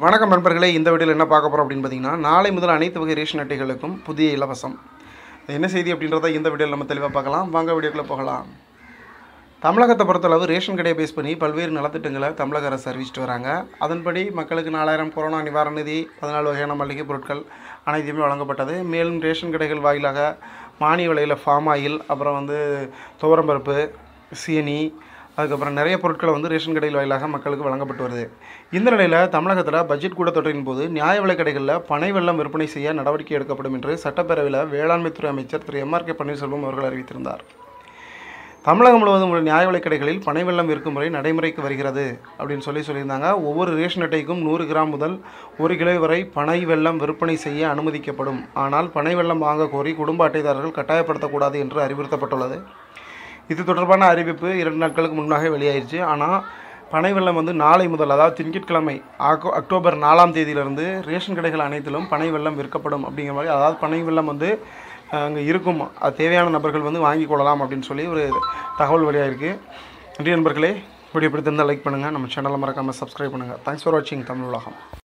வணக்கம் நண்பர்களே இந்த வீடியோவில் என்ன பார்க்க போகிறோம் அப்படின்னு பார்த்தீங்கன்னா நாளை முதல் அனைத்து வகை ரேஷன் அட்டைகளுக்கும் புதிய இலவசம் இது என்ன செய்தி அப்படின்றத இந்த வீடியோவில் நம்ம தெளிவாக பார்க்கலாம் வாங்க வீடியோக்குள்ளே போகலாம் தமிழகத்தை பொறுத்தளவு ரேஷன் கடையை பேஸ் பண்ணி பல்வேறு நலத்திட்டங்களை தமிழக அரசு அறிவிச்சிட்டு வராங்க அதன்படி மக்களுக்கு நாலாயிரம் கொரோனா நிவாரண நிதி பதினாலு வகையான மளிகை பொருட்கள் அனைத்தையுமே வழங்கப்பட்டது மேலும் ரேஷன் கடைகள் வாயிலாக மானிய விலையில் ஃபார்ம் ஆயில் அப்புறம் வந்து துவரம்பருப்பு சீனி அதுக்கப்புறம் நிறைய பொருட்களை வந்து ரேஷன் கடையில் வாயிலாக மக்களுக்கு வழங்கப்பட்டு வருது இந்த நிலையில் தமிழகத்தில் பட்ஜெட் கூட்டத்தொடரின் போது நியாய விலைக் கடைகளில் பனை வெள்ளம் விற்பனை செய்ய நடவடிக்கை எடுக்கப்படும் என்று சட்டப்பேரவையில் வேளாண்மைத்துறை அமைச்சர் திரு எம் ஆர் கே பன்னீர்செல்வம் அவர்கள் அறிவித்திருந்தார் தமிழகம் முழுவதும் உள்ள நியாய விலைக் கடைகளில் பனை வெள்ளம் விற்கும் முறை நடைமுறைக்கு வருகிறது அப்படின்னு சொல்லி சொல்லியிருந்தாங்க ஒவ்வொரு ரேஷன் அட்டைக்கும் நூறு கிராம் முதல் ஒரு கிலோ வரை பனை வெள்ளம் விற்பனை செய்ய அனுமதிக்கப்படும் ஆனால் பனை வெள்ளம் வாங்க கோரி குடும்ப அட்டைதாரர்கள் கட்டாயப்படுத்தக்கூடாது என்று அறிவுறுத்தப்பட்டுள்ளது இது தொடர்பான அறிவிப்பு இரண்டு நாட்களுக்கு முன்னாக வெளியாயிருச்சு ஆனால் பனை வெள்ளம் வந்து நாளை முதல் அதாவது திங்கட்கிழமை ஆக்கோ அக்டோபர் நாலாம் தேதியிலிருந்து ரேஷன் கடைகள் அனைத்திலும் பனை வெள்ளம் விற்கப்படும் அப்படிங்கிற மாதிரி அதாவது பனை வெள்ளம் வந்து அங்கே இருக்கும் அது தேவையான நபர்கள் வந்து வாங்கி கொள்ளலாம் அப்படின்னு சொல்லி ஒரு தகவல் வெளியாயிருக்கு நன்றி நண்பர்களே வீடியோ பிடித்திருந்தால் லைக் பண்ணுங்கள் நம்ம சேனலை மறக்காமல் சப்ஸ்கிரைப் பண்ணுங்கள் தேங்க்ஸ் ஃபார் வாட்சிங் தமிழ் உலகம்